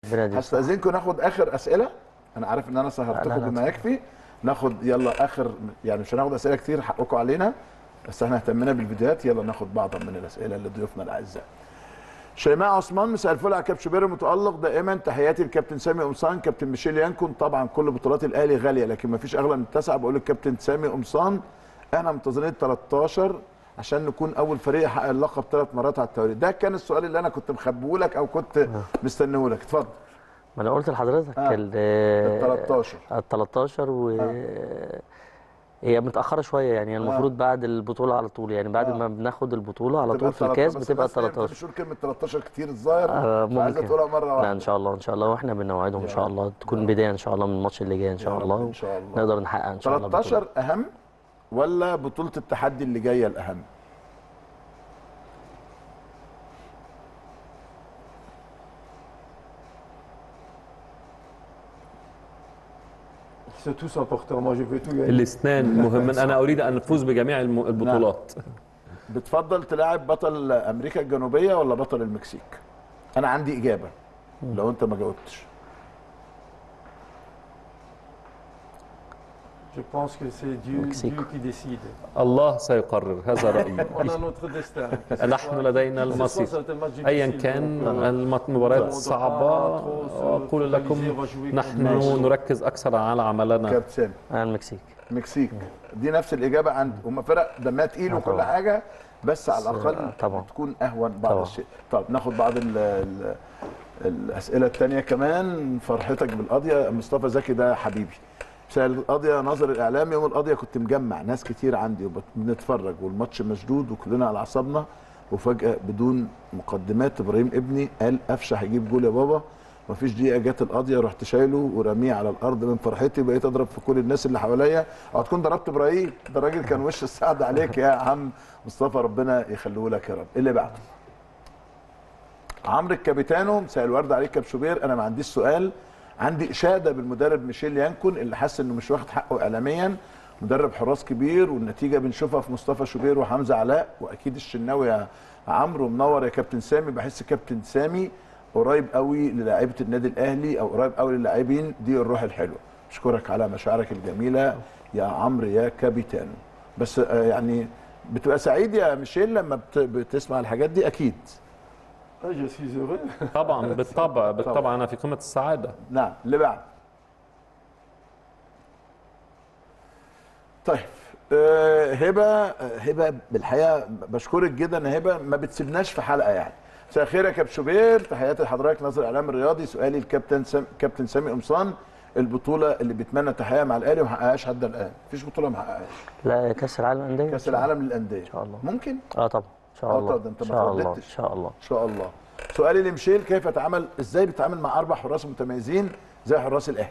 ربنا يديك هستاذنكم ناخد اخر اسئله انا عارف ان انا لا، سهرتكم لا. بما يكفي ناخد يلا اخر يعني مش هناخد اسئله كتير حقكم علينا بس احنا اهتمينا بالفيديوهات يلا ناخد بعضا من الاسئله لضيوفنا الاعزاء شيماء عثمان مساء الفل على كابتن شوبير المتالق دائما تحياتي للكابتن سامي قمصان كابتن ميشيل يانكون طبعا كل بطولات الاهلي غاليه لكن ما فيش اغلى من التسعه بقول للكابتن سامي قمصان احنا منتظرين ال 13 عشان نكون اول فريق يحقق اللقب ثلاث مرات على التوالي ده كان السؤال اللي انا كنت مخبيه لك او كنت مستنيه لك اتفضل ما انا قلت لحضرتك آه. ال ال 13 ال 13 و هي متأخرة شوية يعني المفروض بعد البطولة على طول يعني بعد آه. ما بناخد البطولة على تبقى طول في الكاس 13. بتبقى بس الناس 13 مش كلمه 13 كتير الظاهر آه فعايزه ممكن تقولها مره واحده لا ان شاء الله ان شاء الله واحنا بنوعدهم ان يا شاء رب. الله تكون بداية ان شاء الله من الماتش اللي جاي ان يا شاء رب الله ان شاء الله نقدر نحقق ان شاء الله البطولة. 13 اهم ولا بطوله التحدي اللي جايه الاهم C'est tous important. Moi, je veux tout gagner. الاثنان مهمين انا اريد ان افوز بجميع الم- البطولات بتفضل تلاعب بطل امريكا الجنوبيه ولا بطل المكسيك انا عندي اجابه لو انت ما جاوبتش Je pense que c'est Dieu, Mexique. Dieu qui décide. الله سيقرر هذا رايي On a notre destin. Que ce نحن soit- لدينا que ce soit المصير c'est un match ايا difficile. كان Donc, euh, المباريات on doit صعبه pas trop se اقول لكم focaliser, on va jouer نحن contre- نركز اكثر على عملنا كابتن سامي انا المكسيك مكسيك دي نفس الاجابه عندي هم فرق دمها تقيل آه وكل طبعا. حاجه بس على بس، الاقل آه، طبعا. تكون اهون بعض طبعا. الشيء طب ناخد بعض ال ال الاسئله الثانيه كمان فرحتك بالقضيه مصطفى زكي ده حبيبي مساء القضيه ناظر الاعلام يوم القضيه كنت مجمع ناس كتير عندي وبنتفرج والماتش مشدود وكلنا على اعصابنا وفجاه بدون مقدمات ابراهيم ابني قال قفشه هيجيب جول يا بابا مفيش دقيقه جت القضيه رحت شايله ورميه على الارض من فرحتي بقيت اضرب في كل الناس اللي حواليا او تكون ضربت ابراهيم ده الراجل كان وش السعد عليك يا عم مصطفى ربنا يخليه لك يا رب اللي بعده عمرو الكابيتانو مساء الورد عليك يا شوبير انا ما عنديش سؤال عندي اشاده بالمدرب ميشيل يانكون اللي حاسس انه مش واخد حقه اعلاميا مدرب حراس كبير والنتيجه بنشوفها في مصطفى شوبير وحمزه علاء واكيد الشناوي يا عمرو منور يا كابتن سامي بحس كابتن سامي قريب قوي للاعيبه النادي الاهلي او قريب قوي للاعبين دي الروح الحلوه اشكرك على مشاعرك الجميله يا عمرو يا كابيتانو بس آه، يعني بتبقى سعيد يا ميشيل لما بت- بتسمع الحاجات دي اكيد Ah, je suis heureux. طبعا بالطبع بالطبع انا في قمه السعاده نعم اللي بعد طيب آه، هبه آه، هبه بالحقيقه بشكرك جدا يا هبه ما بتسيبناش في حلقه يعني مساء الخير يا كابتن شوبير تحياتي لحضرتك ناظر الاعلام الرياضي سؤالي الكابتن سام... كابتن سامي قمصان البطوله اللي بيتمنى تحقيقها مع الاهلي وما حققهاش حتى الان مفيش بطوله ما حققهاش لا كاس العالم للانديه كاس العالم للانديه ان شاء الله. ممكن اه طبعا ان شاء آه الله طبعا، ده أنت ان ما شاء الله ان ترددتش. شاء الله ان شاء الله سؤالي لمشيل كيف يتعامل ازاي بيتعامل مع اربع حراس متميزين زي حراس الاهلي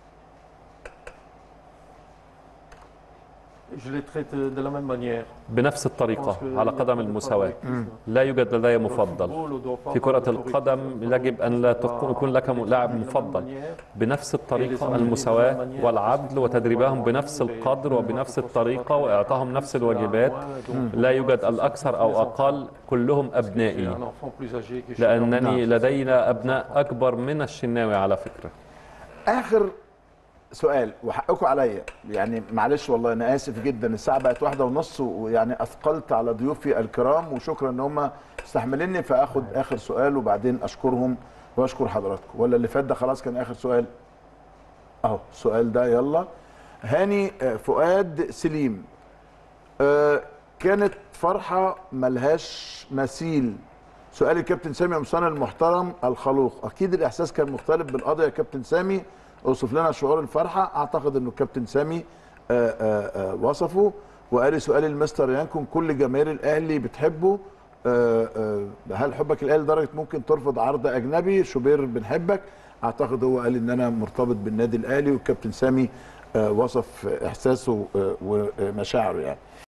Je les traite de la même manière. بنفس Je pense الطريقه que على il y a قدم pas de المساواة favoritisme. لا يوجد لدي Dans le مفضل football, on doit pas في avoir كرة de القدم favoritisme. يجب أن لا On doit تكون- يكون لك les لاعب traiter de la même مفضل manière. بنفس الطريقة المساواة والعدل وتدريبهم بنفس القدر وبنفس الطريقة وإعطائهم نفس الواجبات لا يوجد الأكثر أو أقل كلهم أبنائي لأنني لدينا أبناء أكبر من الشناوي على فكرة اخر سؤال وحقكم عليا يعني معلش والله انا اسف جدا الساعه بقت واحدة ونص ويعني اثقلت على ضيوفي الكرام وشكرا ان هم استحملني فاخد اخر سؤال وبعدين اشكرهم واشكر حضراتكم ولا اللي فات ده خلاص كان اخر سؤال اهو السؤال ده يلا هاني آه، فؤاد سليم آه، كانت فرحه ملهاش مثيل سؤال الكابتن سامي قمصان المحترم الخلوق اكيد الاحساس كان مختلف بالقضيه يا كابتن سامي اوصف لنا شعور الفرحه اعتقد انه الكابتن سامي آآ آآ وصفه وقال لي سؤال المستر يانكون كل جماهير الاهلي بتحبه آآ آآ هل حبك الاهلي لدرجه ممكن ترفض عرض اجنبي شوبير بنحبك اعتقد هو قال ان انا مرتبط بالنادي الاهلي والكابتن سامي آه، وصف احساسه آه، ومشاعره يعني